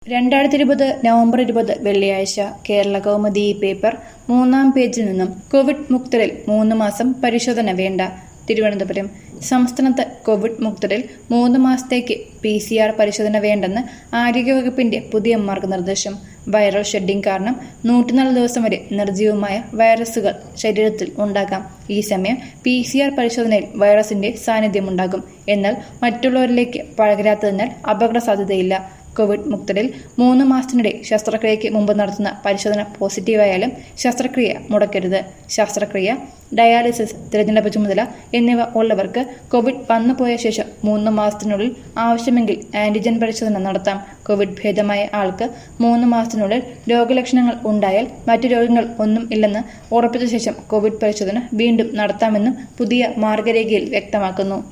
രണ്ടായിരത്തി ഇരുപത് നവംബർ ഇരുപത് വെള്ളിയാഴ്ച കേരള കൗമുദി പേപ്പർ മൂന്നാം പേജിൽ നിന്നും കോവിഡ് മുക്തരിൽ മൂന്ന് മാസം പരിശോധന വേണ്ട തിരുവനന്തപുരം സംസ്ഥാനത്ത് കോവിഡ് മുക്തരിൽ മൂന്ന് മാസത്തേക്ക് പി സി ആർ പരിശോധന വേണ്ടെന്ന് ആരോഗ്യവകുപ്പിന്റെ പുതിയ മാർഗനിർദ്ദേശം വൈറൽ ഷെഡിംഗ് കാരണം നൂറ്റിനാല് ദിവസം വരെ നിർജ്ജീവമായ വൈറസുകൾ ശരീരത്തിൽ ഉണ്ടാകാം ഈ സമയം പി സി ആർ പരിശോധനയിൽ വൈറസിന്റെ സാന്നിധ്യമുണ്ടാകും എന്നാൽ മറ്റുള്ളവരിലേക്ക് പകരാത്തതിനാൽ അപകട സാധ്യതയില്ല കോവിഡ് മുക്തരിൽ മൂന്ന് മാസത്തിനിടെ ശസ്ത്രക്രിയയ്ക്ക് മുമ്പ് നടത്തുന്ന പരിശോധന പോസിറ്റീവായാലും ശസ്ത്രക്രിയ മുടക്കരുത് ശസ്ത്രക്രിയ ഡയാലിസിസ് തിരഞ്ഞെടുപ്പ് ചുമതല എന്നിവ ഉള്ളവർക്ക് കോവിഡ് വന്നുപോയ ശേഷം മൂന്ന് മാസത്തിനുള്ളിൽ ആവശ്യമെങ്കിൽ ആന്റിജൻ പരിശോധന നടത്താം കോവിഡ് ഭേദമായ ആൾക്ക് മൂന്ന് മാസത്തിനുള്ളിൽ രോഗലക്ഷണങ്ങൾ ഉണ്ടായാൽ മറ്റു രോഗങ്ങൾ ഒന്നും ഇല്ലെന്ന് ഉറപ്പിച്ച ശേഷം കോവിഡ് പരിശോധന വീണ്ടും നടത്താമെന്നും പുതിയ മാർഗരേഖയിൽ വ്യക്തമാക്കുന്നു